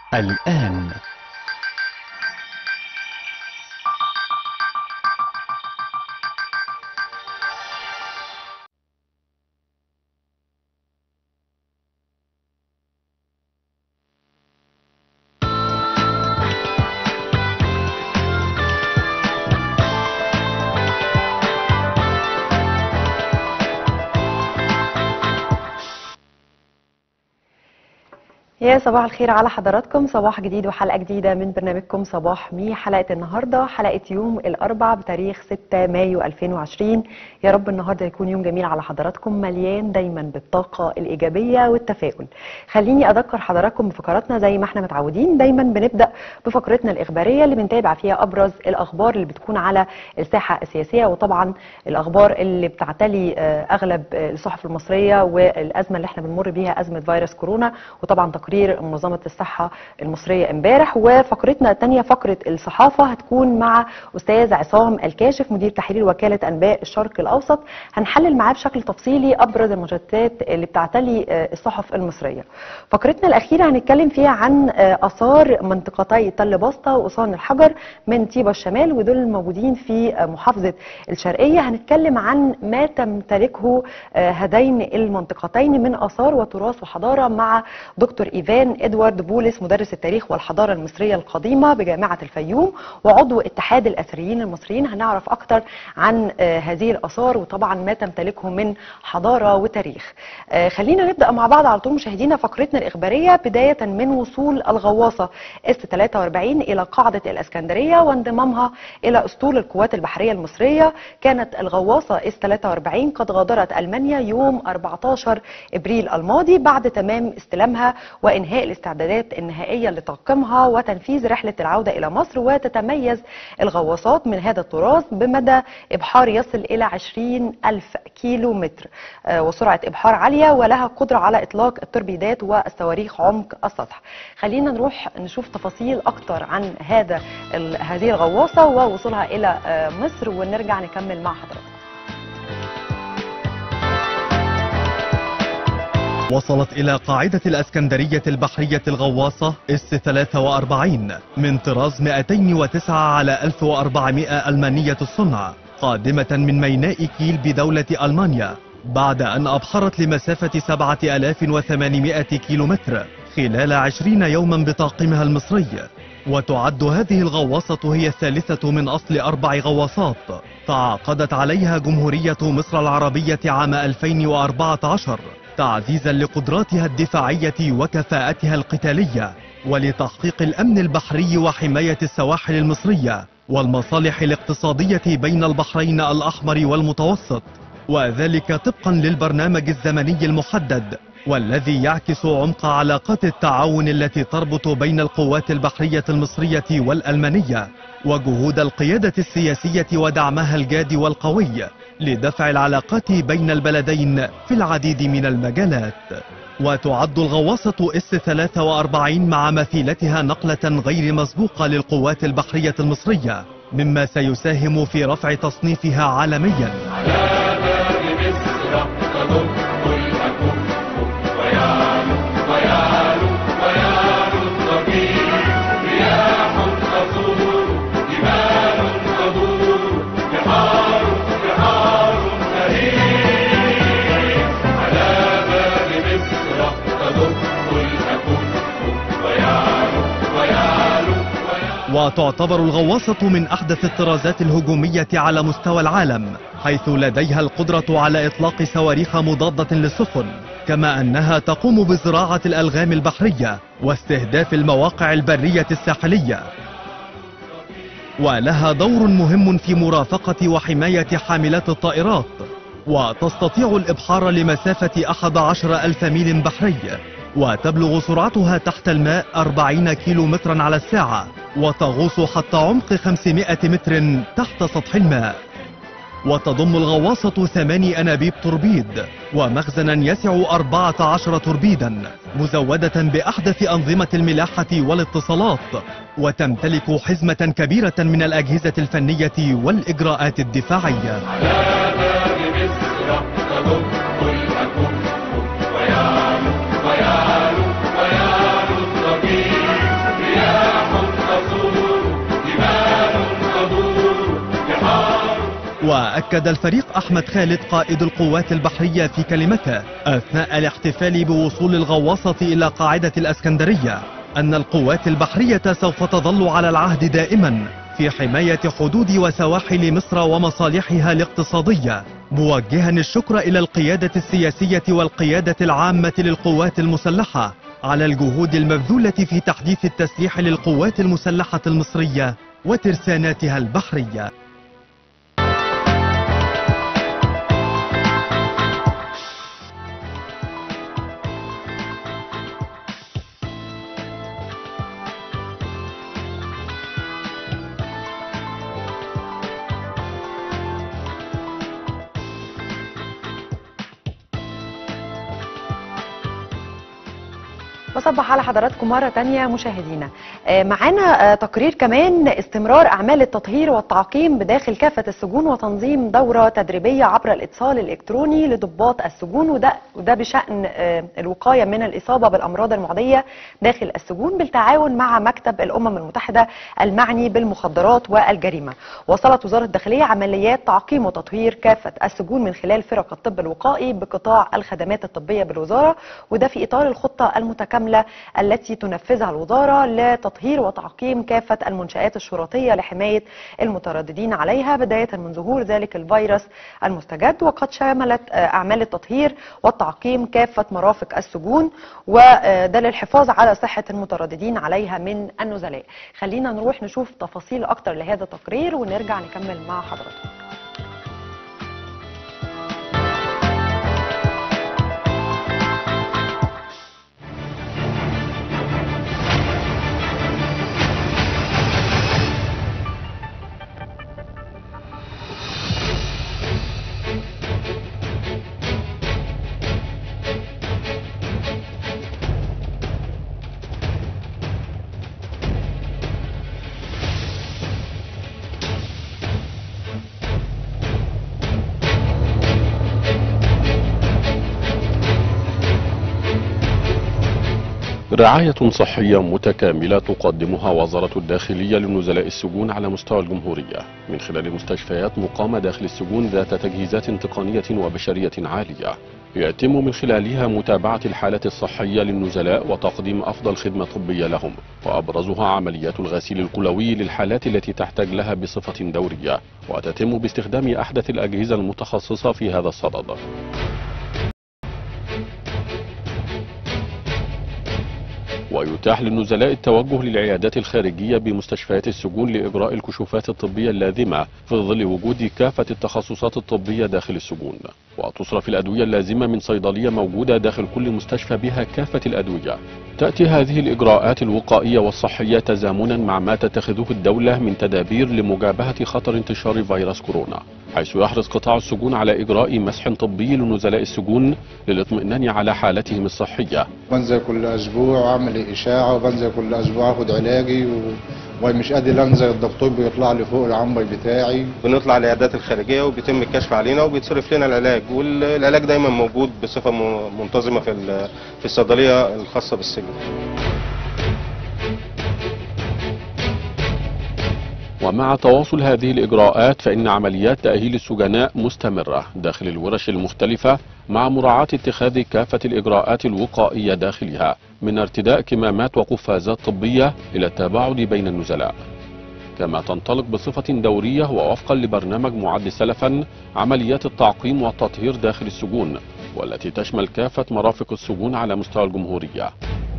الآن يا صباح الخير على حضراتكم صباح جديد وحلقة جديدة من برنامجكم صباح مي حلقة النهاردة حلقة يوم الأربع بتاريخ 6 مايو 2020 يا رب النهاردة يكون يوم جميل على حضراتكم مليان دايما بالطاقة الإيجابية والتفاؤل خليني أذكر حضراتكم بفقراتنا زي ما احنا متعودين دايما بنبدأ بفقرتنا الإخبارية اللي بنتابع فيها أبرز الأخبار اللي بتكون على الساحة السياسية وطبعا الأخبار اللي بتعتلي آه، أغلب آه، الصحف المصرية والأزمة اللي احنا بنمر بيها أزمة فيروس كورونا وطبعا تقرير منظمة الصحة المصرية امبارح وفقرتنا الثانية فقرة الصحافة هتكون مع أستاذ عصام الكاشف مدير تحرير وكالة أنباء الشرق الأوسط هنحلل معاه بشكل تفصيلي أبرز المنشطات اللي بتعتلي آه، الصحف المصرية فقرتنا الأخيرة هنتكلم فيها عن آه، آثار منطقتي تل بسطة وأسوان الحجر من طيبة الشمال ودول الموجودين في آه، محافظة الشرقية هنتكلم عن ما تمتلكه آه، هذين المنطقتين من آثار وتراث وحضارة مع دكتور إيفان إدوارد بولس مدرس التاريخ والحضارة المصرية القديمة بجامعة الفيوم وعضو اتحاد الأثريين المصريين هنعرف أكتر عن آه، هذه الآثار وطبعا ما تمتلكه من حضارة وتاريخ آه، خلينا نبدأ مع بعض على طول مشاهدينا فقرتنا الإخبارية بداية من وصول الغواصة اس 43 إلى قاعدة الإسكندرية وانضمامها إلى أسطول القوات البحرية المصرية كانت الغواصة اس 43 قد غادرت ألمانيا يوم 14 إبريل الماضي بعد تمام استلامها وإنهاء الاستعدادات النهائية لطاقمها وتنفيذ رحلة العودة إلى مصر وتتميز الغواصات من هذا التراث بمدى إبحار يصل إلى 20 ألف كيلو متر آه، وسرعة إبحار عالية ولها قدرة على إطلاق التوربيدات والصواريخ عمق السطح خلينا نروح نشوف تفاصيل أكتر عن هذا ال- هذه الغواصة ووصولها إلى آه، مصر ونرجع نكمل مع حضراتكم وصلت إلى قاعدة الأسكندرية البحرية الغواصة اس 43 من طراز 209 على 1400 ألمانية الصنع قادمة من ميناء كيل بدولة ألمانيا بعد أن أبحرت لمسافة 7800 كيلومتر خلال 20 يوما بطاقمها المصري وتعد هذه الغواصة هي الثالثة من أصل أربع غواصات تعاقدت عليها جمهورية مصر العربية عام 2014 تعزيزا لقدراتها الدفاعية وكفاءتها القتالية ولتحقيق الأمن البحري وحماية السواحل المصرية والمصالح الاقتصادية بين البحرين الأحمر والمتوسط وذلك طبقا للبرنامج الزمني المحدد والذي يعكس عمق علاقات التعاون التي تربط بين القوات البحرية المصرية والألمانية وجهود القيادة السياسية ودعمها الجاد والقوي لدفع العلاقات بين البلدين في العديد من المجالات وتعد الغواصة اس 43 مع مثيلتها نقلة غير مسبوقة للقوات البحرية المصرية مما سيساهم في رفع تصنيفها عالميا وتعتبر الغواصة من أحدث الطرازات الهجومية على مستوى العالم حيث لديها القدرة على إطلاق صواريخ مضادة للسفن كما أنها تقوم بزراعة الألغام البحرية واستهداف المواقع البرية الساحلية ولها دور مهم في مرافقة وحماية حاملات الطائرات وتستطيع الإبحار لمسافة 11 ألف ميل بحري وتبلغ سرعتها تحت الماء 40 كيلو مترا على الساعة وتغوص حتى عمق 500 متر تحت سطح الماء وتضم الغواصة ثماني أنابيب توربيد ومخزنا يسع 14 توربيدا مزودة بأحدث أنظمة الملاحة والاتصالات وتمتلك حزمة كبيرة من الأجهزة الفنية والإجراءات الدفاعية وأكد الفريق أحمد خالد قائد القوات البحرية في كلمته أثناء الاحتفال بوصول الغواصة إلى قاعدة الأسكندرية أن القوات البحرية سوف تظل على العهد دائما في حماية حدود وسواحل مصر ومصالحها الاقتصادية موجها الشكر إلى القيادة السياسية والقيادة العامة للقوات المسلحة على الجهود المبذولة في تحديث التسليح للقوات المسلحة المصرية وترساناتها البحرية بصبح على حضراتكم مرة تانية مشاهدينا آه، معانا آه، تقرير كمان استمرار أعمال التطهير والتعقيم بداخل كافة السجون وتنظيم دورة تدريبية عبر الاتصال الإلكتروني لضباط السجون وده, وده بشأن آه، الوقاية من الإصابة بالأمراض المعدية داخل السجون بالتعاون مع مكتب الأمم المتحدة المعني بالمخدرات والجريمة وصلت وزارة الداخلية عمليات تعقيم وتطهير كافة السجون من خلال فرق الطب الوقائي بقطاع الخدمات الطبية بالوزارة وده في إطار الخطة المتكاملة التي تنفذها الوزارة لتطهير وتعقيم كافة المنشآت الشرطية لحماية المترددين عليها بداية من ظهور ذلك الفيروس المستجد وقد شملت آه، أعمال التطهير والتعقيم كافة مرافق السجون وده للحفاظ على صحة المترددين عليها من النزلاء خلينا نروح نشوف تفاصيل أكتر لهذا التقرير ونرجع نكمل مع حضراتكم رعاية صحية متكاملة تقدمها وزارة الداخلية لنزلاء السجون على مستوى الجمهورية من خلال مستشفيات مقامة داخل السجون ذات تجهيزات تقنية وبشرية عالية يتم من خلالها متابعة الحالة الصحية للنزلاء وتقديم أفضل خدمة طبية لهم وأبرزها عمليات الغسيل الكلوي للحالات التي تحتاج لها بصفة دورية وتتم باستخدام أحدث الأجهزة المتخصصة في هذا الصدد ويتاح للنزلاء التوجه للعيادات الخارجية بمستشفيات السجون لإجراء الكشوفات الطبية اللازمة في ظل وجود كافة التخصصات الطبية داخل السجون وتصرف الأدوية اللازمة من صيدلية موجودة داخل كل مستشفى بها كافة الأدوية تأتي هذه الإجراءات الوقائية والصحية تزامنا مع ما تتخذه الدولة من تدابير لمجابهة خطر انتشار فيروس كورونا حيث يحرص قطاع السجون على إجراء مسح طبي لنزلاء السجون للاطمئنان على حالتهم الصحية بنزل كل اسبوع واعمل اشاعه وبنزل كل اسبوع اخد علاجي و... ومش قادر انزل الدكتور بيطلع لي فوق العنبر بتاعي بنطلع العيادات الخارجيه وبيتم الكشف علينا وبيتصرف لنا العلاج والعلاج دايما موجود بصفه م- منتظمه في ال- في الصيدليه الخاصه بالسجن ومع تواصل هذه الإجراءات فإن عمليات تأهيل السجناء مستمرة داخل الورش المختلفة مع مراعاة اتخاذ كافة الإجراءات الوقائية داخلها من ارتداء كمامات وقفازات طبية إلى التباعد بين النزلاء كما تنطلق بصفة دورية ووفقا لبرنامج معد سلفا عمليات التعقيم والتطهير داخل السجون والتي تشمل كافة مرافق السجون على مستوى الجمهورية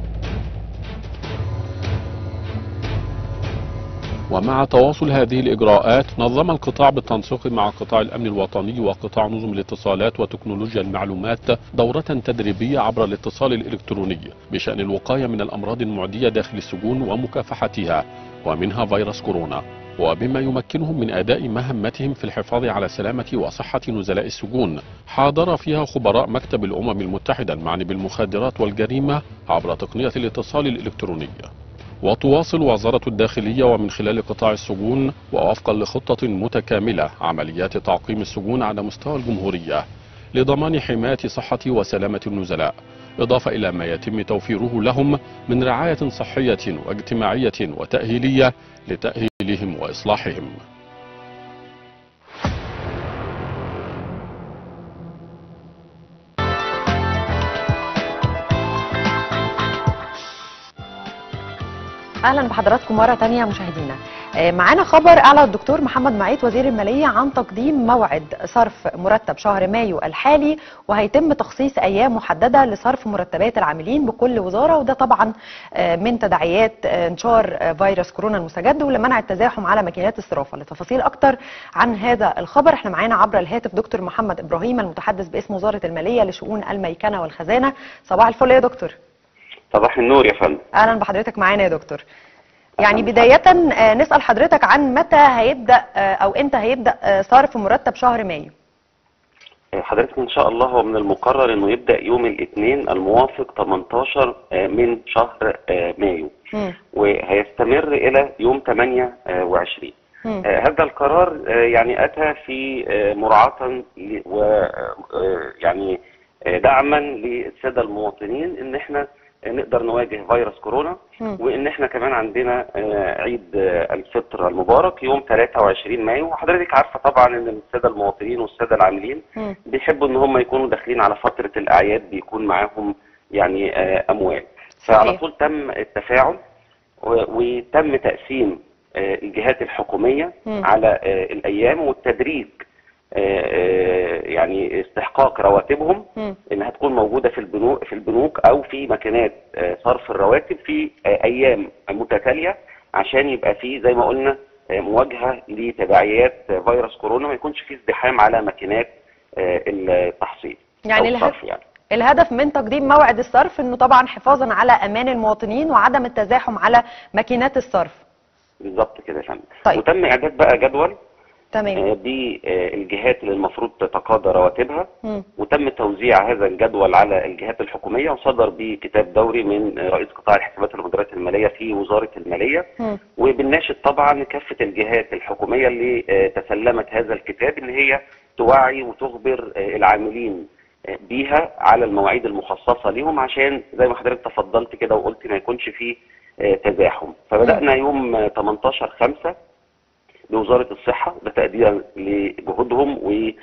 ومع تواصل هذه الإجراءات نظم القطاع بالتنسيق مع قطاع الأمن الوطني وقطاع نظم الاتصالات وتكنولوجيا المعلومات دورة تدريبية عبر الاتصال الإلكتروني بشأن الوقاية من الأمراض المعدية داخل السجون ومكافحتها ومنها فيروس كورونا وبما يمكنهم من أداء مهمتهم في الحفاظ على سلامة وصحة نزلاء السجون حاضر فيها خبراء مكتب الأمم المتحدة المعني بالمخدرات والجريمة عبر تقنية الاتصال الإلكتروني وتواصل وزارة الداخلية ومن خلال قطاع السجون ووفقا لخطة متكاملة عمليات تعقيم السجون على مستوى الجمهورية لضمان حماية صحة وسلامة النزلاء إضافة إلى ما يتم توفيره لهم من رعاية صحية واجتماعية وتأهيلية لتأهيلهم وإصلاحهم اهلا بحضراتكم مره تانية مشاهدينا آه، معانا خبر اعلن الدكتور محمد معيط وزير الماليه عن تقديم موعد صرف مرتب شهر مايو الحالي وهيتم تخصيص ايام محدده لصرف مرتبات العاملين بكل وزاره وده طبعا آه، من تداعيات آه، انتشار آه، فيروس كورونا المستجد ولمنع التزاحم على ماكينات الصرافه لتفاصيل اكتر عن هذا الخبر احنا معانا عبر الهاتف دكتور محمد ابراهيم المتحدث باسم وزاره الماليه لشؤون الميكنه والخزانه صباح الفل يا دكتور صباح النور يا فندم اهلا بحضرتك معانا يا دكتور يعني بداية آه، نسأل حضرتك عن متى هيبدأ آه، أو إمتى هيبدأ آه، صرف مرتب شهر مايو حضرتك ان شاء الله هو من المقرر انه يبدا يوم الاثنين الموافق 18 من شهر آه، مايو مم. وهيستمر الى يوم 28 مم. آه، هذا القرار آه، يعني اتى في آه، مراعاه ل- و آه، يعني آه، دعما للساده المواطنين ان احنا آه، نقدر نواجه فيروس كورونا مم. وان احنا كمان عندنا آه، عيد آه، الفطر المبارك يوم 23 مايو وحضرتك عارفه طبعا ان الساده المواطنين والساده العاملين مم. بيحبوا ان هم يكونوا داخلين على فتره الاعياد بيكون معاهم يعني آه، اموال صحيح. فعلى طول تم التفاعل و- وتم تقسيم آه، الجهات الحكوميه مم. على آه، الايام والتدريج آه، آه، يعني استحقاق رواتبهم مم. انها تكون موجوده في البنوك في البنوك او في ماكينات آه، صرف الرواتب في آه، ايام متتاليه عشان يبقى في زي ما قلنا آه، مواجهه لتبعيات آه، فيروس كورونا ما يكونش في ازدحام على ماكينات آه، التحصيل يعني أو الهدف الصرف يعني الهدف من تقديم موعد الصرف انه طبعا حفاظا على امان المواطنين وعدم التزاحم على ماكينات الصرف بالظبط كده يا فندم طيب. وتم اعداد بقى جدول تمام آه، بالجهات اللي المفروض تتقاضى رواتبها مم. وتم توزيع هذا الجدول على الجهات الحكوميه وصدر بكتاب دوري من آه، رئيس قطاع الحسابات والمديريات الماليه في وزاره الماليه مم. وبنناشد طبعا كافه الجهات الحكوميه اللي آه، تسلمت هذا الكتاب ان هي توعي وتخبر آه، العاملين آه، بيها على المواعيد المخصصه ليهم عشان زي ما حضرتك تفضلت كده وقلت ما يكونش فيه آه، تزاحم فبدانا يوم آه، 18 5 بوزاره الصحه ده تقديرا لجهودهم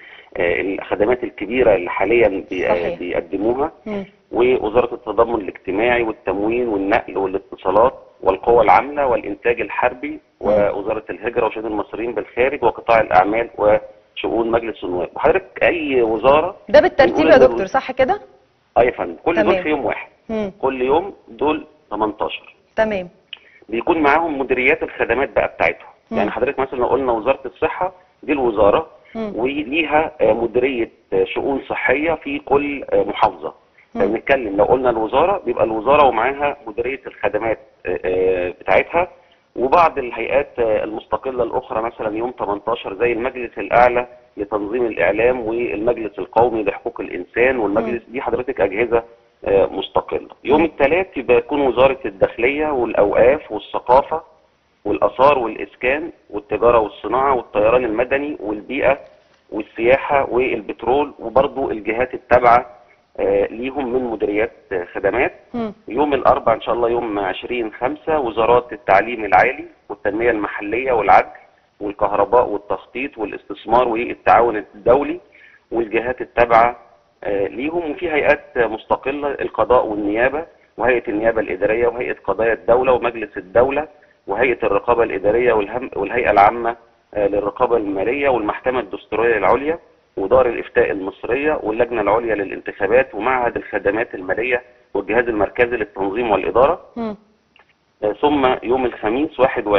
والخدمات الكبيره اللي حاليا بي- صحيح. بيقدموها مم. ووزارة التضامن الاجتماعي والتموين والنقل والاتصالات والقوى العاملة والإنتاج الحربي ووزارة الهجرة وشؤون المصريين بالخارج وقطاع الأعمال وشؤون مجلس النواب وحضرتك أي وزارة ده بالترتيب بنقول يا إن دكتور صح كده أي فندم كل تمام. دول في يوم واحد مم. كل يوم دول 18 تمام بيكون معاهم مديريات الخدمات بقى بتاعتهم مم. يعني حضرتك مثلا لو قلنا وزارة الصحة دي الوزارة مم. وليها آه، مديرية آه، شؤون صحية في كل آه، محافظة مم. فبنتكلم لو قلنا الوزارة بيبقى الوزارة ومعاها مديرية الخدمات آه، آه، بتاعتها وبعض الهيئات آه، المستقلة الأخرى مثلا يوم 18 زي المجلس الأعلى لتنظيم الإعلام والمجلس القومي لحقوق الإنسان والمجلس دي حضرتك أجهزة آه، مستقلة يوم الثلاث يبقى يكون وزارة الداخلية والأوقاف والثقافة والآثار والإسكان والتجارة والصناعة والطيران المدني والبيئة والسياحة والبترول وبرضو الجهات التابعة آه، ليهم من مديريات آه، خدمات مم. يوم الأربعاء إن شاء الله يوم 20 خمسة وزارات التعليم العالي والتنمية المحلية والعدل والكهرباء والتخطيط والاستثمار والتعاون الدولي والجهات التابعة آه، ليهم وفي هيئات آه، مستقلة القضاء والنيابة وهيئة النيابة الإدارية وهيئة قضايا الدولة ومجلس الدولة وهيئة الرقابة الإدارية والهم والهيئة العامة آه، للرقابة المالية والمحكمة الدستورية العليا ودار الإفتاء المصرية واللجنة العليا للانتخابات ومعهد الخدمات المالية والجهاز المركزي للتنظيم والإدارة مم. آه، ثم يوم الخميس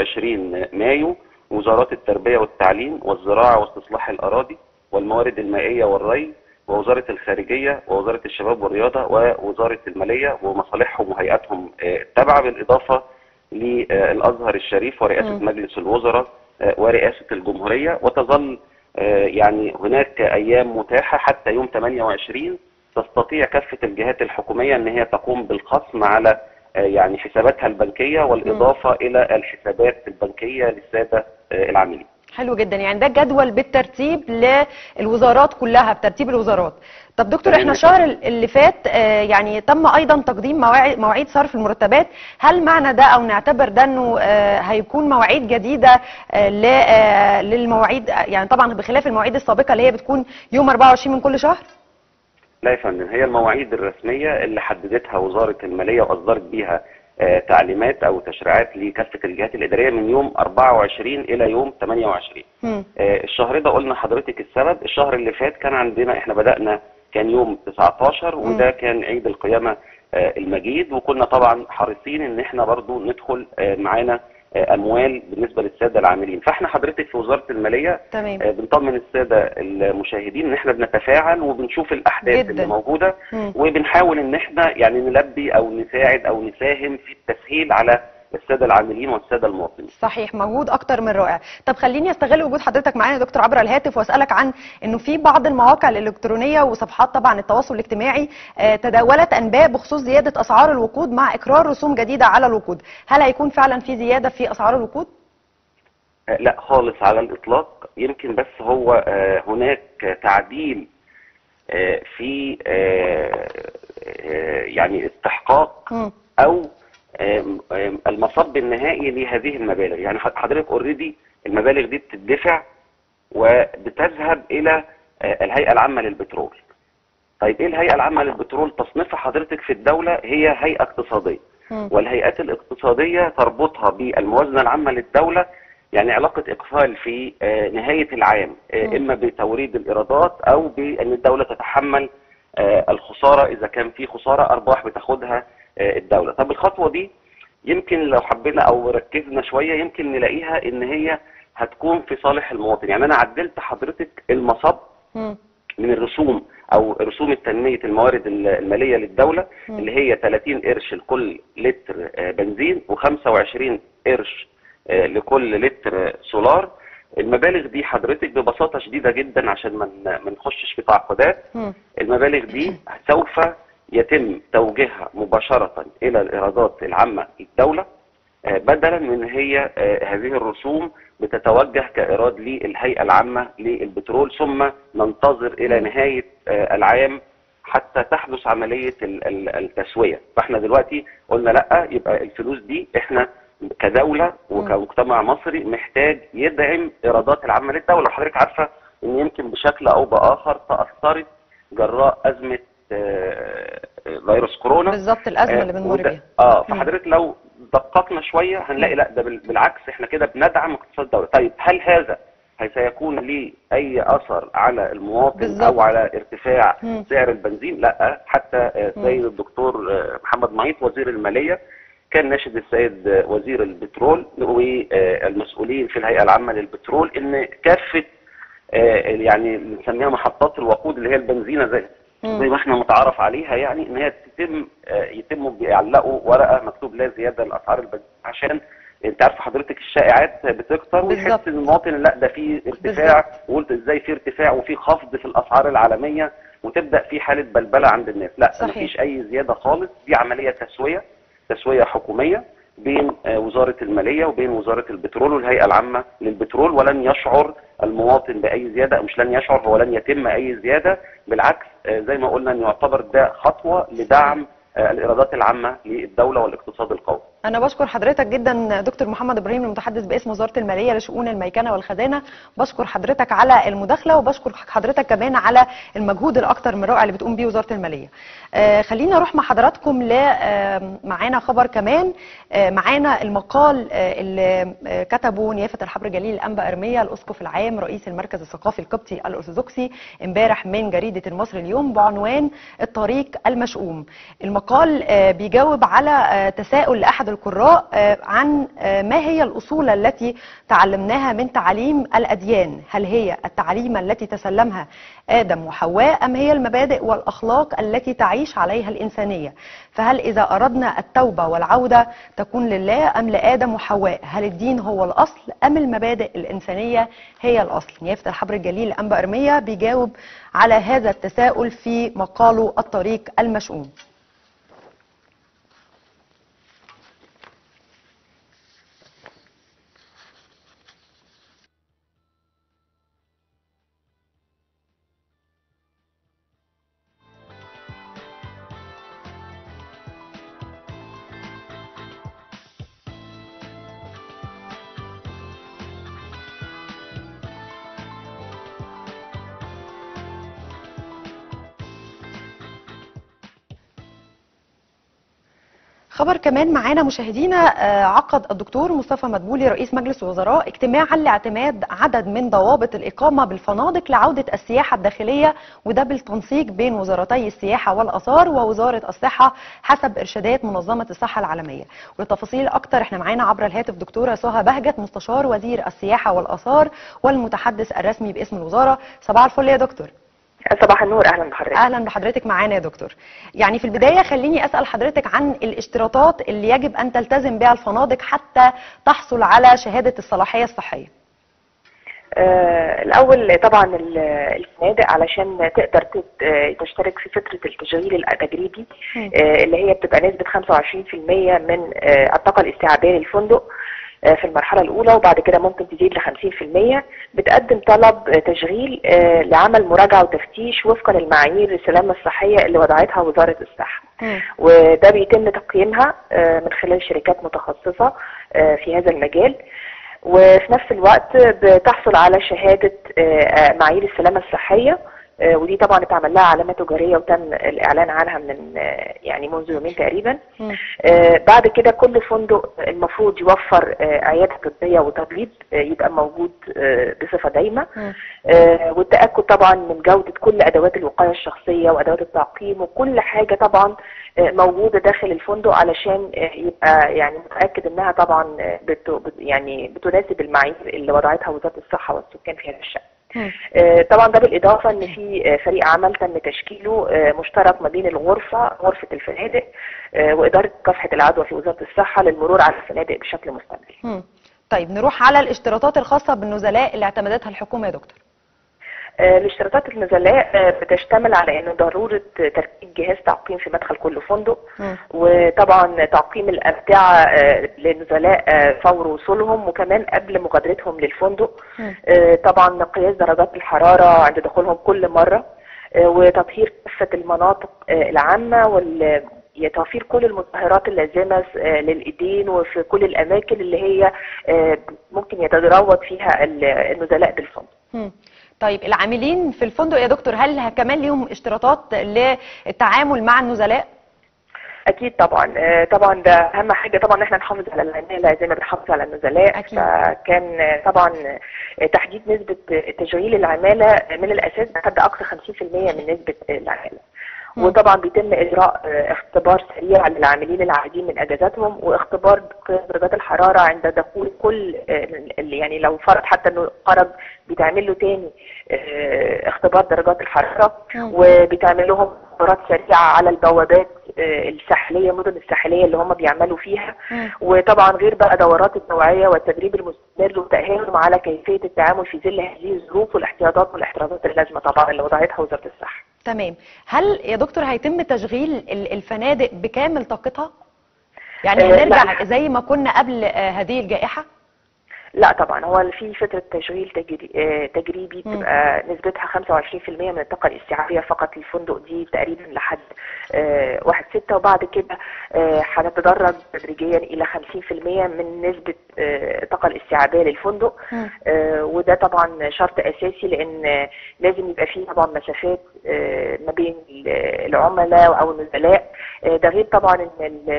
21 مايو وزارات التربية والتعليم والزراعة واستصلاح الأراضي والموارد المائية والري ووزارة الخارجية ووزارة الشباب والرياضة ووزارة المالية ومصالحهم وهيئاتهم آه، التابعة بالإضافة للأزهر الشريف ورئاسة مم. مجلس الوزراء آه، ورئاسة الجمهورية وتظل آه، يعني هناك أيام متاحة حتى يوم 28 تستطيع كافة الجهات الحكومية أن هي تقوم بالخصم على آه، يعني حساباتها البنكية والإضافة إلى الحسابات البنكية للسادة آه، العاملين حلو جدا يعني ده جدول بالترتيب للوزارات كلها بترتيب الوزارات طب دكتور تمام احنا يا الشهر اللي فات آه، يعني تم ايضا تقديم مواعيد مواعيد صرف المرتبات هل معنى ده او نعتبر ده انه آه، هيكون مواعيد جديده آه، ل- آه، للمواعيد يعني طبعا بخلاف المواعيد السابقه اللي هي بتكون يوم 24 من كل شهر لا يا فندم هي المواعيد الرسمية اللي حددتها وزارة المالية وأصدرت بيها آه، تعليمات او تشريعات لكافه الجهات الاداريه من يوم 24 الى يوم 28 مم. آه، الشهر ده قلنا حضرتك السبب الشهر اللي فات كان عندنا احنا بدأنا كان يوم 19 وده كان عيد القيامة آه، المجيد وكنا طبعا حريصين ان احنا برضو ندخل آه، معانا آه، اموال بالنسبة للسادة العاملين فاحنا حضرتك في وزارة المالية تمام آه، بنطمن السادة المشاهدين ان احنا بنتفاعل وبنشوف الاحداث جداً. اللي موجودة مم. وبنحاول ان احنا يعني نلبي او نساعد او نساهم في التسهيل على السادة العاملين والسادة المواطنين صحيح مجهود اكتر من رائع طب خليني استغل وجود حضرتك معانا يا دكتور عبر الهاتف واسالك عن انه في بعض المواقع الالكترونيه وصفحات طبعا التواصل الاجتماعي آه، تداولت انباء بخصوص زياده اسعار الوقود مع اقرار رسوم جديده على الوقود هل هيكون فعلا في زياده في اسعار الوقود آه، لا خالص على الإطلاق يمكن بس هو آه، هناك تعديل آه، في آه، آه، يعني استحقاق مم. أو آم، آم، المصب النهائي لهذه المبالغ يعني حض- حضرتك اوريدي المبالغ دي بتدفع وبتذهب إلى آه، الهيئة العامة للبترول طيب ايه الهيئة العامة للبترول تصنيفها حضرتك في الدولة هي هيئة اقتصادية مم. والهيئات الاقتصادية تربطها بالموازنة العامة للدولة يعني علاقة إقفال في آه، نهاية العام آه، مم. إما بتوريد الإيرادات أو بأن الدولة تتحمل آه، الخسارة إذا كان في خسارة أرباح بتاخدها آه، الدولة طب الخطوة دي يمكن لو حبينا أو ركزنا شوية يمكن نلاقيها إن هي هتكون في صالح المواطن يعني أنا عدلت حضرتك المصب مم. من الرسوم او رسوم تنميه الموارد الماليه للدوله مم. اللي هي 30 قرش لكل لتر آه، بنزين و25 قرش آه، لكل لتر آه، سولار المبالغ دي حضرتك ببساطه شديده جدا عشان ما ن- ما نخشش في تعقيدات مم. المبالغ دي سوف يتم توجيهها مباشره الى الايرادات العامه للدوله آه، بدلا من هي آه، هذه الرسوم بتتوجه كإيراد للهيئة العامة للبترول ثم ننتظر إلى نهاية آه، العام حتى تحدث عملية ال- ال- التسوية فاحنا دلوقتي قلنا لا يبقى الفلوس دي احنا كدولة وكمجتمع مصري محتاج يدعم إيرادات العامة للدولة وحضرتك عارفة ان يمكن بشكل او بآخر تأثرت جراء أزمة آه، آه، فيروس كورونا بالظبط الازمه آه، اللي بنمر وده- بيها اه مم. فحضرتك لو دققنا شويه هنلاقي لا ده بال- بالعكس احنا كده بندعم اقتصاد الدوله طيب هل هذا هي سيكون ليه اي اثر على المواطن بالظبط. او على ارتفاع مم. سعر البنزين لا حتى آه، مم. سيد الدكتور آه، محمد معيط وزير الماليه كان ناشد السيد آه، وزير البترول والمسؤولين في الهيئه العامه للبترول ان كافه آه، يعني اللي بنسميها محطات الوقود اللي هي البنزينه زي مم. زي ما احنا متعارف عليها يعني ان هي تتم آه، يتم بيعلقوا ورقه مكتوب لا زياده لاسعار البنزين عشان انت عارف حضرتك الشائعات بتكتر بالظبط. ويحس ان المواطن لا ده في ارتفاع وقلت ازاي في ارتفاع وفي خفض في الاسعار العالميه وتبدا في حاله بلبله عند الناس لا صحيح. مفيش اي زياده خالص دي عمليه تسويه تسويه حكوميه بين آه، وزاره الماليه وبين وزاره البترول والهيئه العامه للبترول ولن يشعر المواطن باي زياده مش لن يشعر هو لن يتم اي زياده بالعكس آه، زي ما قلنا ان يعتبر ده خطوه لدعم آه، الايرادات العامه للدوله والاقتصاد القومي انا بشكر حضرتك جدا دكتور محمد ابراهيم المتحدث باسم وزاره الماليه لشؤون الميكنه والخزانه بشكر حضرتك على المداخله وبشكر حضرتك كمان على المجهود الاكثر من رائع اللي بتقوم بيه وزاره الماليه آه خلينا نروح مع حضراتكم ل آه، معانا خبر كمان آه معانا المقال آه اللي آه كتبه نيافه الحبر جليل الانبا ارميه الاسقف العام رئيس المركز الثقافي القبطي الارثوذكسي امبارح من جريده المصري اليوم بعنوان الطريق المشؤوم المقال آه، بيجاوب على آه، تساؤل لاحد القراء آه، عن آه، ما هي الاصول التي تعلمناها من تعاليم الاديان هل هي التعليم التي تسلمها ادم وحواء ام هي المبادئ والاخلاق التي تعيش عليها الانسانيه فهل اذا اردنا التوبه والعوده تكون لله ام لادم وحواء هل الدين هو الاصل ام المبادئ الانسانيه هي الاصل نيافه الحبر الجليل انبا ارميه بيجاوب على هذا التساؤل في مقاله الطريق المشؤوم خبر كمان معانا مشاهدينا آه، عقد الدكتور مصطفى مدبولي رئيس مجلس الوزراء اجتماعا لاعتماد عدد من ضوابط الإقامة بالفنادق لعودة السياحة الداخلية وده بالتنسيق بين وزارتي السياحة والآثار ووزارة الصحة حسب إرشادات منظمة الصحة العالمية ولتفاصيل أكتر احنا معانا عبر الهاتف دكتورة سهى بهجت مستشار وزير السياحة والآثار والمتحدث الرسمي باسم الوزارة صباح الفل يا دكتور صباح النور اهلا بحضرتك اهلا بحضرتك معانا يا دكتور يعني في البدايه خليني اسال حضرتك عن الاشتراطات اللي يجب ان تلتزم بها الفنادق حتى تحصل على شهاده الصلاحيه الصحيه آه الاول طبعا ال- الفنادق علشان تقدر تت- آه، تشترك في فتره التشغيل التجريبي مم. آه اللي هي بتبقى نسبه 25% من آه الطاقه الاستيعابيه للفندق آه، في المرحله الاولى وبعد كده ممكن تزيد ل 50% بتقدم طلب آه، تشغيل آه، لعمل مراجعه وتفتيش وفقا للمعايير السلامه الصحيه اللي وضعتها وزاره الصحه مم. وده بيتم تقييمها آه، من خلال شركات متخصصة آه، في هذا المجال وفي نفس الوقت بتحصل على شهادة آه، آه، معايير السلامة الصحية آه، ودي طبعا اتعمل لها علامة تجارية وتم الإعلان عنها من آه، يعني منذ يومين تقريبا مم. آه، بعد كده كل فندق المفروض يوفر آه، عيادة طبية وتبييض آه، يبقى موجود آه، بصفة دايمة مم. آه، والتأكد طبعا من جودة كل أدوات الوقاية الشخصية وأدوات التعقيم وكل حاجة طبعا آه، موجودة داخل الفندق علشان آه، يبقى يعني متأكد إنها طبعا آه، بت بت- يعني بتناسب المعايير اللي وضعتها وزارة الصحة والسكان في هذا الشأن. مم. آه، طبعا ده بالإضافة إن في آه، فريق عمل تم تشكيله آه، مشترك ما بين الغرفة غرفة الفنادق آه، وإدارة مكافحة العدوى في وزارة الصحة للمرور على الفنادق بشكل مستمر. مم. طيب نروح على الاشتراطات الخاصه بالنزلاء اللي اعتمدتها الحكومه يا دكتور آه، الاشتراطات النزلاء آه، بتشتمل على انه ضروره تركيب جهاز تعقيم في مدخل كل فندق مم. وطبعا تعقيم الامتعه آه، للنزلاء آه، فور وصولهم وكمان قبل مغادرتهم للفندق مم. آه، طبعا قياس درجات الحراره عند دخولهم كل مره آه، وتطهير كافه المناطق آه، العامه وال توفير كل المطهرات اللازمه آه، للايدين وفي كل الاماكن اللي هي آه، ممكن يتروض فيها ال- النزلاء بالفندق مم. طيب العاملين في الفندق يا دكتور هل كمان ليهم اشتراطات للتعامل مع النزلاء اكيد طبعا آه، طبعا ده اهم حاجه طبعا ان احنا نحافظ على العماله زي ما بنحافظ على النزلاء أكيد. فكان آه، طبعا آه، تحديد نسبه آه، تشغيل العماله من الاساس بحد اقصى 50% من نسبه آه، العماله مم. وطبعا بيتم اجراء آه، اختبار سريع للعاملين العائدين من اجازاتهم واختبار قياس درجات الحراره عند دخول كل آه، اللي يعني لو فرض حتى انه خرج بيتعمل له تاني آه، اختبار درجات الحراره مم. وبيتعمل لهم اختبارات سريعه على البوابات آه، الساحليه المدن الساحليه اللي هم بيعملوا فيها مم. وطبعا غير بقى دورات التوعيه والتدريب المستمر وتاهيلهم على كيفيه التعامل في ظل هذه الظروف والاحتياطات والاحترازات اللازمه طبعا اللي وضعتها وزاره الصحه. تمام هل يا دكتور هيتم تشغيل ال- الفنادق بكامل طاقتها يعني آه، لا. هنرجع زي ما كنا قبل آه، هذه الجائحه لا طبعا هو في فترة تشغيل تجري... آه، تجريبي مم. بتبقى نسبتها 25% من الطاقة الاستيعابية فقط للفندق دي تقريبا لحد آه، واحد ستة وبعد كده آه، هنتدرج تدريجيا إلى 50% من نسبة آه، الطاقة الاستيعابية للفندق مم. آه، وده طبعا شرط أساسي لأن آه، لازم يبقى فيه طبعا مسافات آه، ما بين ال- العملاء أو النزلاء آه، ده غير طبعا ان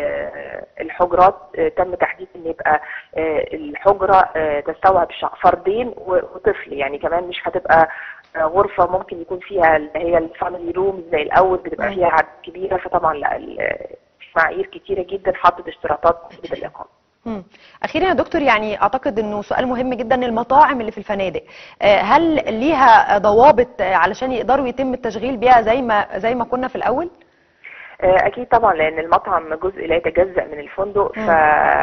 ال- الحجرات آه، تم تحديد ان يبقى آه، الحجره آه، تستوعب شع- فردين و- وطفل يعني كمان مش هتبقى آه، غرفه ممكن يكون فيها اللي هي الفاميلي روم زي الاول بتبقى مم. فيها عدد كبيره فطبعا لا ال- في معايير كتيره جدا حطت اشتراطات نسبه الاقامه مم. اخيرا يا دكتور يعني اعتقد انه سؤال مهم جدا المطاعم اللي في الفنادق آه، هل ليها ضوابط آه، علشان يقدروا يتم التشغيل بيها زي ما زي ما كنا في الاول آه، اكيد طبعا لان المطعم جزء لا يتجزا من الفندق مم. ف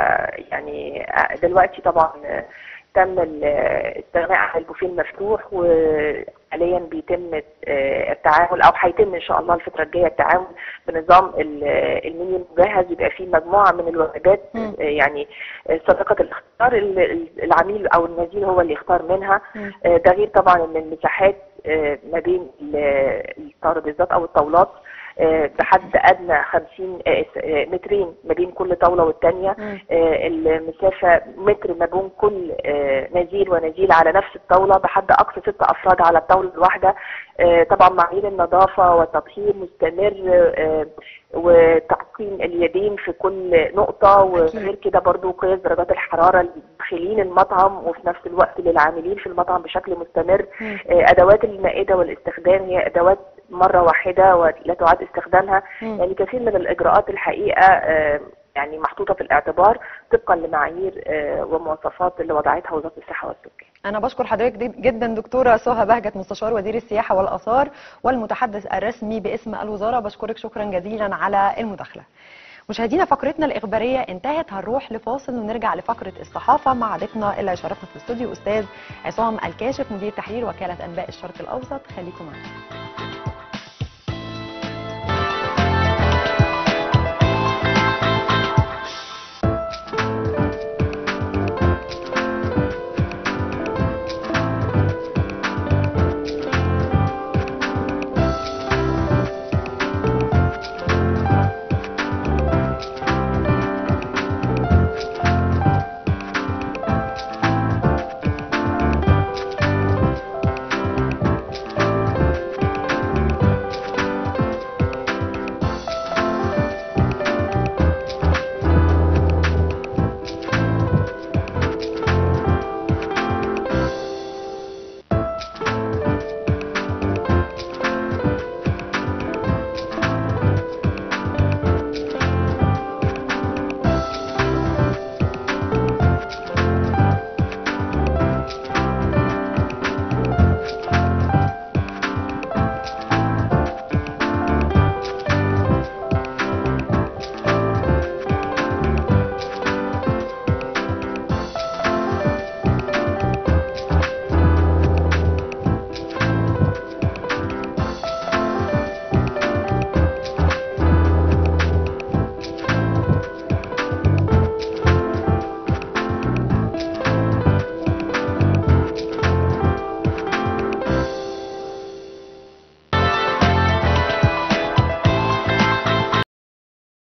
يعني آه، دلوقتي طبعا آه، تم ال- الاستغناء عن البوفيه المفتوح وحاليا بيتم آه، التعامل او هيتم ان شاء الله الفتره الجايه التعامل بنظام ال- المنيو المجهز يبقى فيه مجموعه من الوجبات مم. آه، يعني آه، صديقه الاختيار ال- ال- العميل او النزيل هو اللي يختار منها مم. آه، ده غير طبعا ان المساحات آه، ما بين ال- الترابيزات او الطاولات آه، بحد ادنى 50 آه، آه، مترين ما بين كل طاوله والثانيه مم. المسافه متر ما بين كل آه، نزيل ونزيل على نفس الطاوله بحد اقصى ست افراد على الطاوله الواحده آه، طبعا معايير النظافه والتطهير مستمر آه، وتعقيم اليدين في كل نقطه وغير كده برضو قياس درجات الحراره لداخلين المطعم وفي نفس الوقت للعاملين في المطعم بشكل مستمر مم. آه، ادوات المائده والاستخدام هي ادوات مره واحده ولا تعاد استخدامها مم. يعني كثير من الاجراءات الحقيقه آه، يعني محطوطه في الاعتبار طبقا لمعايير آه، ومواصفات اللي وضعتها وزاره الصحه والسكان أنا بشكر حضرتك دي- جدا دكتورة سهى بهجت مستشار وزير السياحة والآثار والمتحدث الرسمي باسم الوزارة بشكرك شكرا جزيلا على المداخلة. مشاهدينا فقرتنا الإخبارية انتهت هنروح لفاصل ونرجع لفقرة الصحافة مع ضيفنا اللي هيشرفنا في الاستوديو أستاذ عصام الكاشف مدير تحرير وكالة أنباء الشرق الأوسط خليكم معنا.